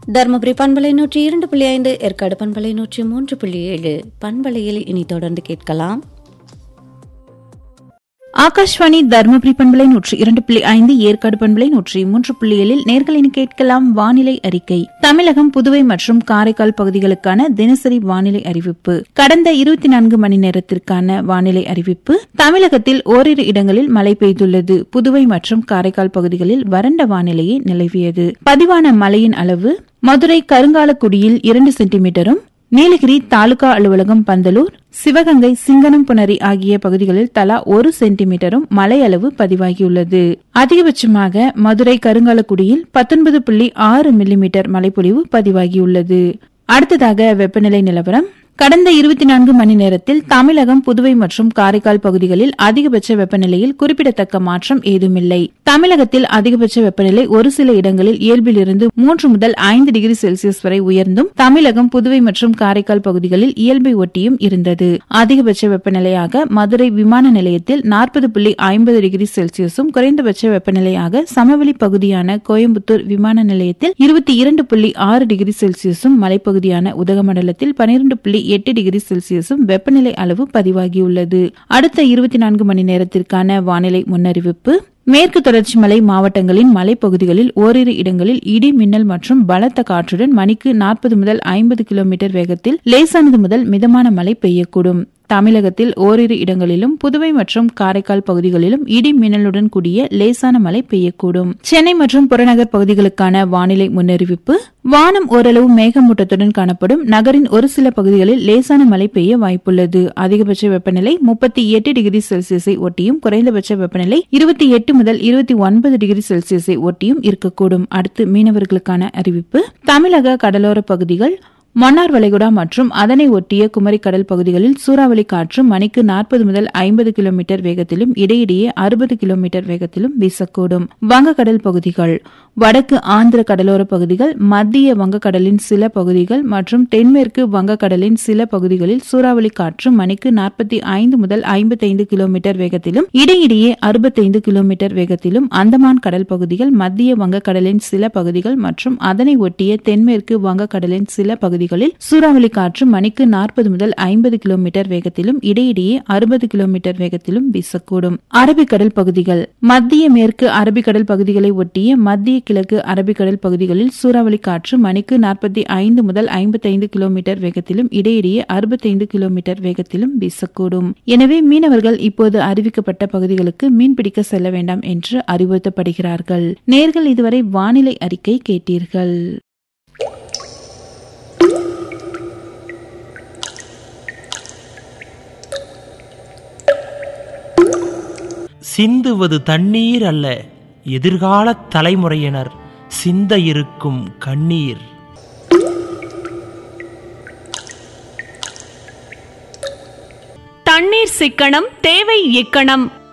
தருமபுரி பண்பலை நூற்றி இரண்டு புள்ளி ஐந்து ஏற்காடு பண்பலை நூற்றி மூன்று புள்ளி ஏழு பண்பலையில் இனி தொடர்ந்து கேட்கலாம் ஆகாஷ்வாணி தருமபுரி பண்பலை நூற்றி இரண்டு புள்ளி ஐந்து ஏற்காடு பண்பலை நூற்றி மூன்று புள்ளி ஏழில் நேர்களின் கேட்கலாம் வானிலை அறிக்கை தமிழகம் புதுவை மற்றும் காரைக்கால் பகுதிகளுக்கான தினசரி வானிலை அறிவிப்பு கடந்த இருபத்தி நான்கு மணி நேரத்திற்கான வானிலை அறிவிப்பு தமிழகத்தில் ஓரிரு இடங்களில் மழை பெய்துள்ளது புதுவை மற்றும் காரைக்கால் பகுதிகளில் வறண்ட வானிலையே நிலவியது பதிவான மழையின் அளவு மதுரை கருங்காலக்குடியில் இரண்டு சென்டிமீட்டரும் நீலகிரி தாலுகா அலுவலகம் பந்தலூர் சிவகங்கை சிங்கனம்புணரி ஆகிய பகுதிகளில் தலா ஒரு சென்டிமீட்டரும் மழை அளவு பதிவாகியுள்ளது அதிகபட்சமாக மதுரை கருங்காலக்குடியில் பத்தொன்பது புள்ளி ஆறு மில்லிமீட்டர் மழைப்பொழிவு பதிவாகியுள்ளது அடுத்ததாக வெப்பநிலை நிலவரம் கடந்த இருபத்தி நான்கு மணி நேரத்தில் தமிழகம் புதுவை மற்றும் காரைக்கால் பகுதிகளில் அதிகபட்ச வெப்பநிலையில் குறிப்பிடத்தக்க மாற்றம் ஏதுமில்லை தமிழகத்தில் அதிகபட்ச வெப்பநிலை ஒரு சில இடங்களில் இயல்பிலிருந்து மூன்று முதல் ஐந்து டிகிரி செல்சியஸ் வரை உயர்ந்தும் தமிழகம் புதுவை மற்றும் காரைக்கால் பகுதிகளில் இயல்பை ஒட்டியும் இருந்தது அதிகபட்ச வெப்பநிலையாக மதுரை விமான நிலையத்தில் நாற்பது புள்ளி ஐம்பது டிகிரி செல்சியஸும் குறைந்தபட்ச வெப்பநிலையாக சமவெளி பகுதியான கோயம்புத்தூர் விமான நிலையத்தில் இருபத்தி இரண்டு புள்ளி ஆறு டிகிரி செல்சியஸும் மலைப்பகுதியான உதகமண்டலத்தில் பனிரெண்டு புள்ளி எட்டு டிகிரி செல்சியஸும் வெப்பநிலை அளவு பதிவாகியுள்ளது அடுத்த இருபத்தி நான்கு மணி நேரத்திற்கான வானிலை முன்னறிவிப்பு மேற்கு தொடர்ச்சி மலை மாவட்டங்களின் மலைப்பகுதிகளில் ஓரிரு இடங்களில் இடி மின்னல் மற்றும் பலத்த காற்றுடன் மணிக்கு நாற்பது முதல் ஐம்பது கிலோமீட்டர் வேகத்தில் லேசானது முதல் மிதமான மழை பெய்யக்கூடும் தமிழகத்தில் ஓரிரு இடங்களிலும் புதுவை மற்றும் காரைக்கால் பகுதிகளிலும் இடி மின்னலுடன் கூடிய லேசான மழை பெய்யக்கூடும் சென்னை மற்றும் புறநகர் பகுதிகளுக்கான வானிலை முன்னறிவிப்பு வானம் ஓரளவு மேகமூட்டத்துடன் காணப்படும் நகரின் ஒரு சில பகுதிகளில் லேசான மழை பெய்ய வாய்ப்புள்ளது அதிகபட்ச வெப்பநிலை முப்பத்தி எட்டு டிகிரி செல்சியஸை ஒட்டியும் குறைந்தபட்ச வெப்பநிலை இருபத்தி எட்டு முதல் இருபத்தி ஒன்பது டிகிரி செல்சியஸை ஒட்டியும் இருக்கக்கூடும் அடுத்து மீனவர்களுக்கான அறிவிப்பு தமிழக கடலோர பகுதிகள் மன்னார் வளைகுடா மற்றும் அதனை ஒட்டிய குமரிக்கடல் பகுதிகளில் சூறாவளி காற்று மணிக்கு நாற்பது முதல் ஐம்பது கிலோமீட்டர் வேகத்திலும் இடையிடையே அறுபது கிலோமீட்டர் வேகத்திலும் வீசக்கூடும் வங்கக்கடல் பகுதிகள் வடக்கு ஆந்திர கடலோர பகுதிகள் மத்திய வங்கக்கடலின் சில பகுதிகள் மற்றும் தென்மேற்கு வங்கக்கடலின் சில பகுதிகளில் சூறாவளி காற்று மணிக்கு நாற்பத்தி ஐந்து முதல் ஐம்பத்தைந்து கிலோமீட்டர் வேகத்திலும் இடையிடையே அறுபத்தைந்து கிலோமீட்டர் வேகத்திலும் அந்தமான் கடல் பகுதிகள் மத்திய வங்கக்கடலின் சில பகுதிகள் மற்றும் அதனை ஒட்டிய தென்மேற்கு வங்கக்கடலின் சில பகுதிகள் பகுதிகளில் சூறாவளி காற்று மணிக்கு நாற்பது முதல் ஐம்பது கிலோமீட்டர் வேகத்திலும் இடையிடையே அறுபது கிலோமீட்டர் வேகத்திலும் வீசக்கூடும் அரபிக்கடல் பகுதிகள் மத்திய மேற்கு அரபிக்கடல் பகுதிகளை ஒட்டிய மத்திய கிழக்கு அரபிக்கடல் பகுதிகளில் சூறாவளி காற்று மணிக்கு நாற்பத்தி ஐந்து முதல் ஐம்பத்தைந்து கிலோமீட்டர் வேகத்திலும் இடையிடையே அறுபத்தைந்து கிலோமீட்டர் வேகத்திலும் வீசக்கூடும் எனவே மீனவர்கள் இப்போது அறிவிக்கப்பட்ட பகுதிகளுக்கு மீன்பிடிக்க செல்ல வேண்டாம் என்று அறிவுறுத்தப்படுகிறார்கள் நேர்கள் இதுவரை வானிலை அறிக்கை கேட்டீர்கள் சிந்துவது தண்ணீர் அல்ல எதிர்கால தலைமுறையினர் சிந்த இருக்கும் கண்ணீர் தண்ணீர் சிக்கனம் தேவை இக்கணம்